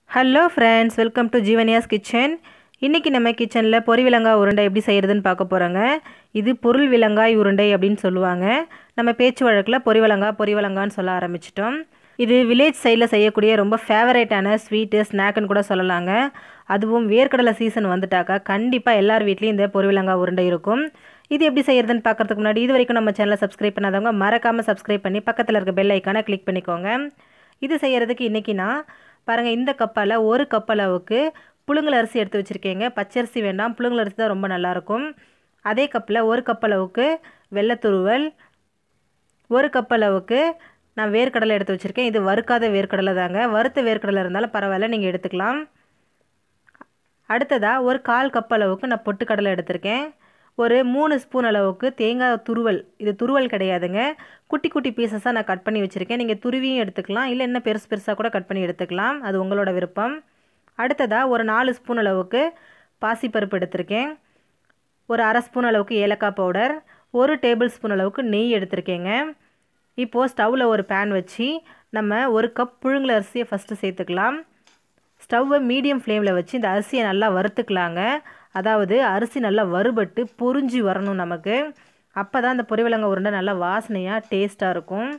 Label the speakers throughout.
Speaker 1: hello friends welcome to Jeevani's kitchen இன்றைக்கி நம்ம கிச்சனில் பொரி விலங்காய் உருண்டை எப்படி செய்கிறதுன்னு பார்க்க போகிறோங்க இது பொருள் விலங்காய் உருண்டை அப்படின்னு சொல்லுவாங்க நம்ம பேச்சு வழக்கில் பொரி விலங்காய் பொரி விலங்கான்னு சொல்ல ஆரம்பிச்சிட்டோம் இது வில்லேஜ் சைடில் செய்யக்கூடிய ரொம்ப ஃபேவரேட்டான ஸ்வீட்டு ஸ்நாக்குன்னு கூட சொல்லலாங்க அதுவும் வேர்க்கடலை சீசன் வந்துட்டாக்கா கண்டிப்பாக எல்லார் வீட்லேயும் இந்த பொரி விலங்காய் உருண்டை இருக்கும் இது எப்படி செய்கிறதுன்னு பார்க்குறதுக்கு முன்னாடி இது வரைக்கும் நம்ம சேனலை சப்ஸ்கிரைப் பண்ணாதவங்க மறக்காமல் சப்ஸ்கிரைப் பண்ணி பக்கத்தில் இருக்க பெல் ஐக்கானை கிளிக் பண்ணிக்கோங்க இது செய்கிறதுக்கு இன்றைக்கி நான் பாருங்கள் இந்த கப்பால் ஒரு கப் அளவுக்கு புழுங்கல் அரிசி எடுத்து வச்சுருக்கேங்க பச்சரிசி வேண்டாம் புழுங்கல் அரிசி தான் ரொம்ப நல்லாயிருக்கும் அதே கப்பில் ஒரு கப் அளவுக்கு வெள்ளைத்துருவல் ஒரு கப் அளவுக்கு நான் வேர்க்கடலை எடுத்து வச்சுருக்கேன் இது வறுக்காத வேர்க்கடலை தாங்க வறுத்த வேர்க்கடலை இருந்தாலும் பரவாயில்ல நீங்கள் எடுத்துக்கலாம் அடுத்ததாக ஒரு கால் கப் அளவுக்கு நான் பொட்டுக்கடலை எடுத்திருக்கேன் ஒரு மூணு ஸ்பூன் அளவுக்கு தேங்காய் துருவல் இது துருவல் கிடையாதுங்க குட்டி குட்டி பீசஸாக நான் கட் பண்ணி வச்சுருக்கேன் நீங்கள் துருவியும் எடுத்துக்கலாம் இல்லை என்ன பெருசு பெருசாக கூட கட் பண்ணி எடுத்துக்கலாம் அது உங்களோட விருப்பம் அடுத்ததாக ஒரு நாலு ஸ்பூன் அளவுக்கு பாசிப்பருப்பு எடுத்திருக்கேன் ஒரு அரை ஸ்பூன் அளவுக்கு ஏலக்காய் பவுடர் ஒரு டேபிள் ஸ்பூன் அளவுக்கு நெய் எடுத்திருக்கேங்க இப்போது ஸ்டவ்வில் ஒரு பேன் வச்சு நம்ம ஒரு கப் புழுங்கல் அரிசியை ஃபஸ்ட்டு சேர்த்துக்கலாம் ஸ்டவ்வை மீடியம் ஃப்ளேமில் வச்சு இந்த அரிசியை நல்லா வறுத்துக்கலாங்க அதாவது அரிசி நல்லா வறுபட்டு பொறிஞ்சி வரணும் நமக்கு அப்போ தான் அந்த பொரிவிலங்க உருண்டை நல்லா வாசனையாக டேஸ்ட்டாக இருக்கும்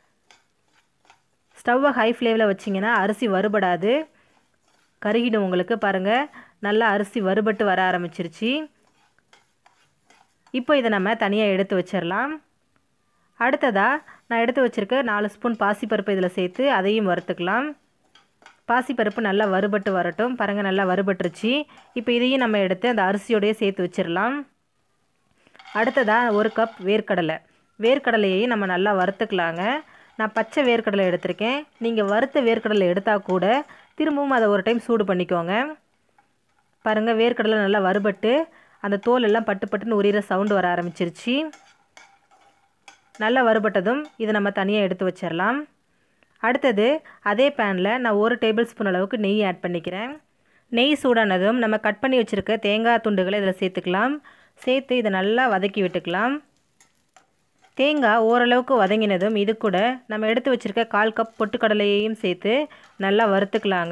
Speaker 1: ஸ்டவ்வை ஹை ஃப்ளேமில் வச்சிங்கன்னா அரிசி வறுபடாது கருகிடும் உங்களுக்கு பாருங்கள் நல்லா அரிசி வறுபட்டு வர ஆரம்பிச்சிருச்சு இப்போ இதை நம்ம தனியாக எடுத்து வச்சிடலாம் அடுத்ததாக நான் எடுத்து வச்சுருக்க நாலு ஸ்பூன் பாசிப்பருப்பு இதில் சேர்த்து அதையும் வறுத்துக்கலாம் பாசிப்பருப்பு நல்லா வறுபட்டு வரட்டும் பாருங்கள் நல்லா வறுபட்டுருச்சு இப்போ இதையும் நம்ம எடுத்து அந்த அரிசியோடையே சேர்த்து வச்சிடலாம் அடுத்ததாக ஒரு கப் வேர்க்கடலை வேர்க்கடலையையும் நம்ம நல்லா வறுத்துக்கலாங்க நான் பச்சை வேர்க்கடலை எடுத்திருக்கேன் நீங்கள் வறுத்த வேர்க்கடலை எடுத்தால் கூட திரும்பவும் அதை ஒரு டைம் சூடு பண்ணிக்கோங்க பாருங்கள் வேர்க்கடலை நல்லா வறுபட்டு அந்த தோல் எல்லாம் பட்டு பட்டுன்னு உரிகிற சவுண்டு வர ஆரம்பிச்சிருச்சு நல்லா வறுபட்டதும் இதை நம்ம தனியாக எடுத்து வச்சிடலாம் அடுத்தது அதே பேனில் நான் ஒரு டேபிள் ஸ்பூன் அளவுக்கு நெய் ஆட் பண்ணிக்கிறேன் நெய் சூடானதும் நம்ம கட் பண்ணி வச்சுருக்க தேங்காய் துண்டுகளை இதில் சேர்த்துக்கலாம் சேர்த்து இதை நல்லா வதக்கி விட்டுக்கலாம் தேங்காய் ஓரளவுக்கு வதங்கினதும் இது கூட நம்ம எடுத்து வச்சுருக்க கால் கப் பொட்டுக்கடலையையும் சேர்த்து நல்லா வறுத்துக்கலாங்க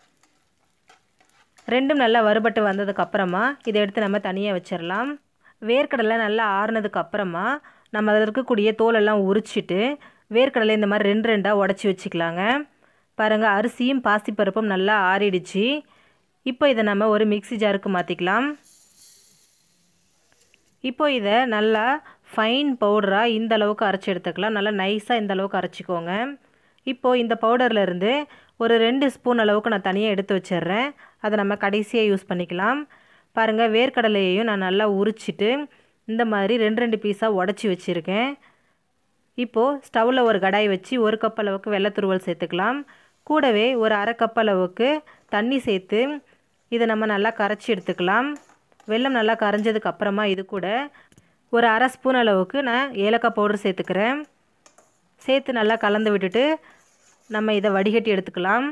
Speaker 1: ரெண்டும் நல்லா வறுபட்டு வந்ததுக்கு அப்புறமா இதை எடுத்து நம்ம தனியாக வச்சிடலாம் வேர்க்கடலை நல்லா ஆறுனதுக்கு அப்புறமா நம்ம அதில் இருக்கக்கூடிய தோலெல்லாம் உரிச்சிட்டு வேர்க்கடலை இந்த மாதிரி ரெண்டு ரெண்டாக உடச்சி வச்சுக்கலாங்க பாருங்கள் அரிசியும் பாசிப்பருப்பும் நல்லா ஆறிடுச்சு இப்போ இதை நம்ம ஒரு மிக்சி ஜாருக்கு மாற்றிக்கலாம் இப்போ இதை நல்லா ஃபைன் பவுடராக இந்த அளவுக்கு அரைச்சி எடுத்துக்கலாம் நல்லா நைஸாக இந்த அளவுக்கு அரைச்சிக்கோங்க இப்போது இந்த பவுடர்லேருந்து ஒரு ரெண்டு ஸ்பூன் அளவுக்கு நான் தனியாக எடுத்து வச்சிடுறேன் அதை நம்ம கடைசியாக யூஸ் பண்ணிக்கலாம் பாருங்கள் வேர்க்கடலையையும் நான் நல்லா உரிச்சிட்டு இந்த மாதிரி ரெண்டு ரெண்டு பீஸாக உடச்சி வச்சுருக்கேன் இப்போது ஸ்டவ்வில் ஒரு கடாய் வச்சு ஒரு கப் அளவுக்கு வெள்ளைத்துருவல் சேர்த்துக்கலாம் கூடவே ஒரு அரை கப் அளவுக்கு தண்ணி சேர்த்து இதை நம்ம நல்லா கரைச்சி எடுத்துக்கலாம் வெல்லம் நல்லா கரைஞ்சதுக்கு அப்புறமா இது கூட ஒரு அரை ஸ்பூன் அளவுக்கு நான் ஏலக்காய் பவுடர் சேர்த்துக்கிறேன் சேர்த்து நல்லா கலந்து விட்டுட்டு நம்ம இதை வடிகட்டி எடுத்துக்கலாம்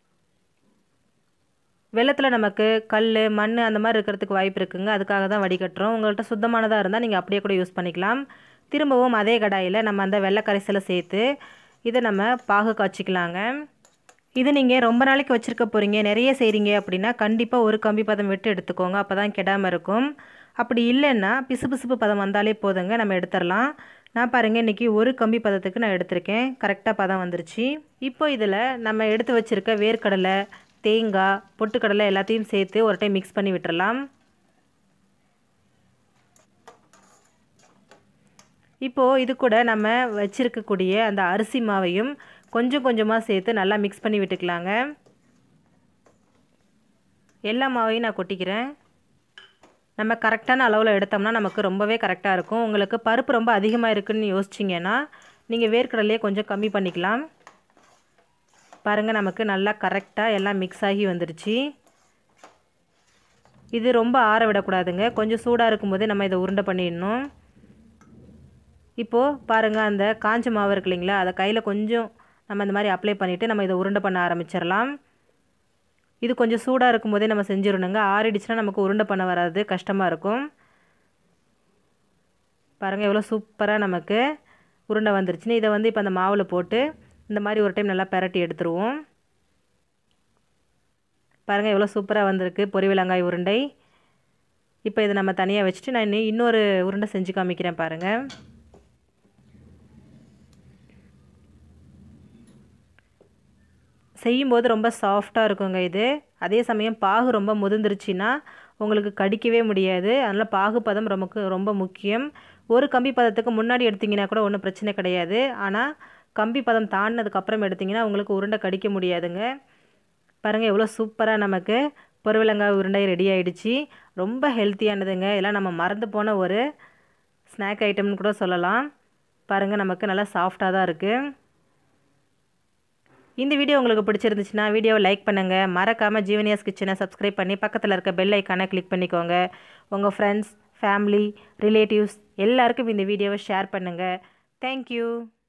Speaker 1: வெள்ளத்தில் நமக்கு கல் மண் அந்த மாதிரி இருக்கிறதுக்கு வாய்ப்பு இருக்குங்க அதுக்காக தான் வடிகட்டுறோம் உங்கள்கிட்ட சுத்தமானதாக இருந்தால் நீங்கள் அப்படியே கூட யூஸ் பண்ணிக்கலாம் திரும்பவும் அதே கடாயில் நம்ம அந்த வெள்ளை கரைசலை சேர்த்து இதை நம்ம பாகு காய்ச்சிக்கலாங்க இது நீங்கள் ரொம்ப நாளைக்கு வச்சுருக்க போகிறீங்க நிறைய செய்கிறீங்க அப்படின்னா கண்டிப்பாக ஒரு கம்பி பதம் விட்டு எடுத்துக்கோங்க அப்போ தான் கெடாமல் இருக்கும் அப்படி இல்லைன்னா பிசு பிசுப்பு பதம் வந்தாலே போதுங்க நம்ம எடுத்துடலாம் நான் பாருங்கள் இன்றைக்கி ஒரு கம்பி பதத்துக்கு நான் எடுத்திருக்கேன் கரெக்டாக பதம் வந்துருச்சு இப்போ இதில் நம்ம எடுத்து வச்சுருக்க வேர்க்கடலை தேங்காய் பொட்டுக்கடலை எல்லாத்தையும் சேர்த்து ஒரு டைம் மிக்ஸ் பண்ணி விட்டுறலாம் இப்போது இது கூட நம்ம வச்சுருக்கக்கூடிய அந்த அரிசி மாவையும் கொஞ்சம் கொஞ்சமாக சேர்த்து நல்லா மிக்ஸ் பண்ணி விட்டுக்கலாங்க எல்லா மாவையும் நான் கொட்டிக்கிறேன் நம்ம கரெக்டான அளவில் எடுத்தோம்னா நமக்கு ரொம்பவே கரெக்டாக இருக்கும் உங்களுக்கு பருப்பு ரொம்ப அதிகமாக இருக்குதுன்னு யோசிச்சிங்கன்னா நீங்கள் வேர்க்கடலையே கொஞ்சம் கம்மி பண்ணிக்கலாம் பாருங்கள் நமக்கு நல்லா கரெக்டாக எல்லாம் மிக்ஸ் ஆகி வந்துடுச்சு இது ரொம்ப ஆற விடக்கூடாதுங்க கொஞ்சம் சூடாக இருக்கும்போதே நம்ம இதை உருண்டை பண்ணிடணும் இப்போது பாருங்கள் அந்த காஞ்ச மாவு இருக்கு இல்லைங்களா அதை கையில் கொஞ்சம் நம்ம இந்த மாதிரி அப்ளை பண்ணிவிட்டு நம்ம இதை உருண்டை பண்ண ஆரம்பிச்சிடலாம் இது கொஞ்சம் சூடாக இருக்கும்போதே நம்ம செஞ்சிடணுங்க ஆறிடுச்சுன்னா நமக்கு உருண்டை பண்ண வராது கஷ்டமாக இருக்கும் பாருங்கள் எவ்வளோ சூப்பராக நமக்கு உருண்டை வந்துருச்சுன்னு இதை வந்து இப்போ அந்த மாவில் போட்டு இந்த மாதிரி ஒரு டைம் நல்லா பெரட்டி எடுத்துருவோம் பாருங்கள் எவ்வளோ சூப்பராக வந்திருக்கு பொரிவிலங்காய் உருண்டை இப்போ இதை நம்ம தனியாக வச்சுட்டு நான் இன்னும் இன்னொரு உருண்டை செஞ்சு காமிக்கிறேன் பாருங்கள் செய்யும்போது ரொம்ப சாஃப்டாக இருக்குங்க இது அதே சமயம் பாகு ரொம்ப முதிர்ந்துருச்சுன்னா உங்களுக்கு கடிக்கவே முடியாது அதனால் பாகு பதம் ரொம்ப ரொம்ப முக்கியம் ஒரு கம்பி பதத்துக்கு முன்னாடி எடுத்திங்கன்னா கூட ஒன்றும் பிரச்சனை கிடையாது ஆனால் கம்பி பதம் தாண்டினதுக்கப்புறம் எடுத்திங்கன்னா உங்களுக்கு உருண்டை கடிக்க முடியாதுங்க பாருங்கள் எவ்வளோ சூப்பராக நமக்கு பொருவிலங்காய் உருண்டை ரெடி ஆகிடுச்சு ரொம்ப ஹெல்த்தியானதுங்க இதெல்லாம் நம்ம மறந்து போன ஒரு ஸ்நாக் ஐட்டம்னு கூட சொல்லலாம் பாருங்கள் நமக்கு நல்லா சாஃப்டாக தான் இருக்குது இந்த வீடியோ உங்களுக்கு பிடிச்சிருந்துச்சுன்னா வீடியோவை லைக் பண்ணுங்கள் மறக்காமல் ஜீவனியாஸ் கிச்சனை சப்ஸ்கிரைப் பண்ணி பக்கத்தில் இருக்க பெல் ஐக்கானை கிளிக் பண்ணிக்கோங்க உங்கள் ஃப்ரெண்ட்ஸ் ஃபேமிலி ரிலேட்டிவ்ஸ் எல்லாருக்கும் இந்த வீடியோவை ஷேர் பண்ணுங்கள் தேங்க்யூ